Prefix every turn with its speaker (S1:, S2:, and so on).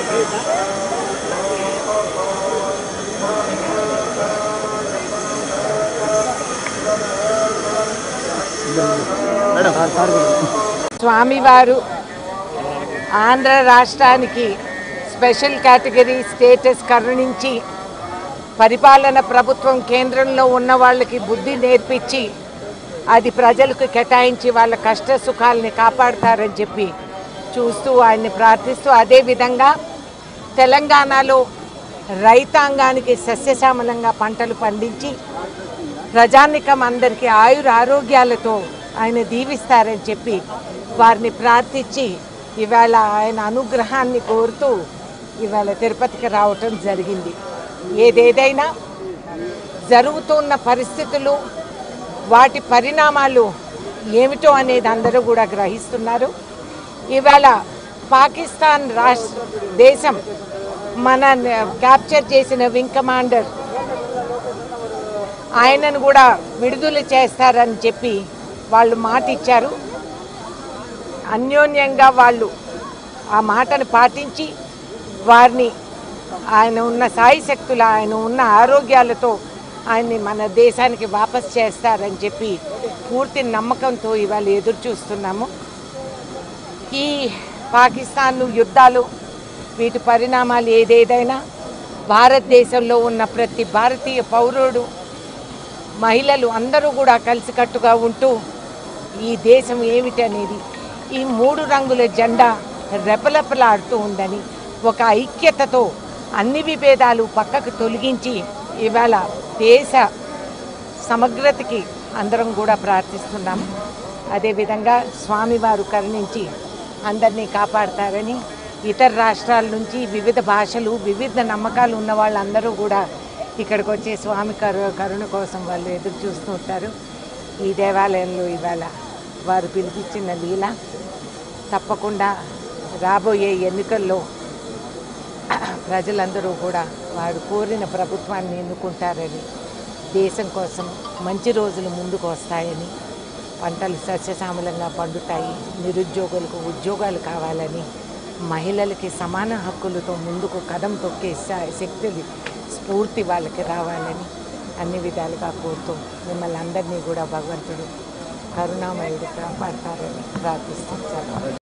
S1: స్వామివారు ఆంధ్ర రాష్ట్రానికి special category status కరుణించి పరిపాలన ప్రభుత్వం కేంద్రంలో ఉన్న వాళ్ళకి బుద్ధి నేర్పించి అది ప్రజలకు కేటాయించి వాళ్ళ కష్ట సుఖాలని కాపాడతారని చెప్పి చూస్తూ ఆయన్ని ప్రార్థిస్తూ అదేవిధంగా తెలంగాణలో రైతాంగానికి సస్యశ్యామలంగా పంటలు పండించి ప్రజానికం అందరికీ ఆయుర ఆరోగ్యాలతో ఆయన దీవిస్తారని చెప్పి వారిని ప్రార్థించి ఇవాళ ఆయన అనుగ్రహాన్ని కోరుతూ ఇవాళ తిరుపతికి రావటం జరిగింది ఏదేదైనా జరుగుతున్న పరిస్థితులు వాటి పరిణామాలు ఏమిటో అనేది అందరూ కూడా గ్రహిస్తున్నారు ఇవాళ పాకిస్తాన్ రాష్ట్ర దేశం మన క్యాప్చర్ చేసిన వింగ్ కమాండర్ ఆయనను కూడా విడుదల చేస్తారని చెప్పి వాళ్ళు మాట ఇచ్చారు అన్యోన్యంగా వాళ్ళు ఆ మాటను పాటించి వారిని ఆయన ఉన్న సాయి శక్తులు ఆయన ఉన్న ఆరోగ్యాలతో ఆయన్ని మన దేశానికి వాపస్ చేస్తారని చెప్పి పూర్తి నమ్మకంతో ఇవాళ ఎదురు చూస్తున్నాము ఈ పాకిస్తాన్ యుద్ధాలు వీటి పరిణామాలు ఏదేదైనా భారతదేశంలో ఉన్న ప్రతి భారతీయ పౌరుడు మహిళలు అందరూ కూడా కలిసికట్టుగా ఉంటూ ఈ దేశం ఏమిటి అనేది ఈ మూడు రంగుల జెండా రెపరెపలాడుతూ ఉందని ఒక ఐక్యతతో అన్ని విభేదాలు పక్కకు తొలగించి ఇవాళ దేశ సమగ్రతకి అందరం కూడా ప్రార్థిస్తున్నాము అదేవిధంగా స్వామివారు కరుణించి అందరినీ కాపాడతారని ఇతర రాష్ట్రాల నుంచి వివిధ భాషలు వివిధ నమ్మకాలు ఉన్న వాళ్ళందరూ కూడా ఇక్కడికి వచ్చే స్వామి కరు కరుణ కోసం వాళ్ళు ఎదురు చూస్తూ ఉంటారు ఈ దేవాలయంలో ఇవాళ వారు పిలిపించిన లీల తప్పకుండా రాబోయే ఎన్నికల్లో ప్రజలందరూ కూడా వారు కోరిన ప్రభుత్వాన్ని ఎన్నుకుంటారని దేశం కోసం మంచి రోజులు ముందుకు వస్తాయని పంటలు సస్యశ్యామలంగా పండుతాయి నిరుద్యోగులకు ఉద్యోగాలు కావాలని మహిళలకి సమాన హక్కులతో ముందుకు కదం తొక్కే శ- శక్తి స్ఫూర్తి వాళ్ళకి రావాలని అన్ని విధాలుగా కోరుతూ మిమ్మల్ని అందరినీ కూడా భగవంతుడు కరుణామయుడు కాపాడతారని ప్రార్థిస్తున్నాను